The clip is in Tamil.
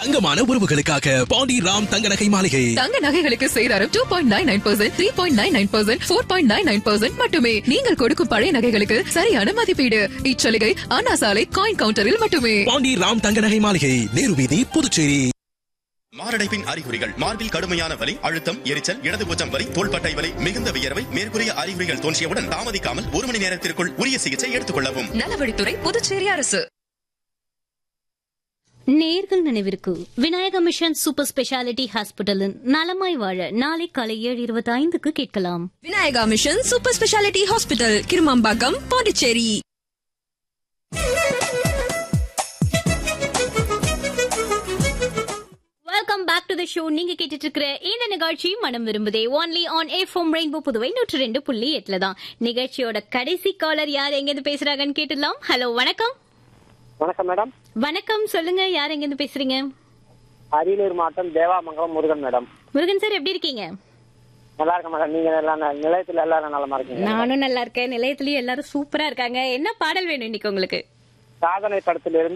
தங்கமான உறவுகளுக்காக பாண்டி ராம் தங்க நகை மாளிகை தங்க நகைகளுக்கு சேதாரம் two point nine nine percent three point nine nine percent four point nine nine percent மட்டுமே நீங்கள் கொடுக்கும் பழைய நகைகளுக்கு சரியான மதிப்பீடு இச்சலுகை அண்ணா சாலை காயின் கவுண்டரில் மட்டுமே பாண்டி ராம் தங்க நகை மாளிகை நேரு வீதி புதுச்சேரி மாரடைப்பின் அறிகுறிகள் மார்பில் கடுமையான வலி அழுத்தம் எரிச்சல் இடது பூச்சம் வலி தோள்பட்டை வலி மிகுந்த வியர்வை மேற்கூறிய அறிகுறிகள் தோன்றியவுடன் தாமதிக்காமல் ஒரு மணி நேரத்திற்குள் உரிய சிகிச்சை எடுத்துக் கொள்ளவும் நலவழித்துறை புதுச்சேரி அரசு நேர்கள் நினைவிற்கு விநாயக மிஷன் சூப்பர் ஸ்பெஷாலிட்டி ஹாஸ்பிட்டலின் நலமாய் வாழ நாளை காலை ஏழு இருபத்தி ஐந்துக்கு கேட்கலாம் Vinayaka mission super speciality hospital Kirumampakkam Pondicherry welcome back to the show நீங்க கேட்டுட்டு இருக்கிற இந்த நிகழ்ச்சி மனம் விரும்புதே only on FM Rainbow Puduvai நூற்று ரெண்டு புள்ளி எட்டுல தான் நிகழ்ச்சியோட கடைசி காலர் யார் எங்க இருந்து பேசுறாங்கன்னு கேட்டுடலாம் ஹலோ வணக்கம் வணக்கம் மேடம் வணக்கம் சொல்லுங்க யார் எங்க இருந்து பேசுறீங்க அரியலூர் மாவட்டம் தேவாமங்கலம் முருகன் மேடம் முருகன் சார் எப்படி இருக்கீங்க நல்லா இருக்கேன் மேடம் நீங்க எல்லாம் ந- நிலையத்துல எல்லாரும் நலமா இருக்கீங்க நானும் நல்லா இருக்கேன் நிலையத்திலயும் எல்லாரும் சூப்பரா இருக்காங்க என்ன பாடல் வேணும் இன்னைக்கு உங்களுக்கு சாதனை படத்திலிருந்து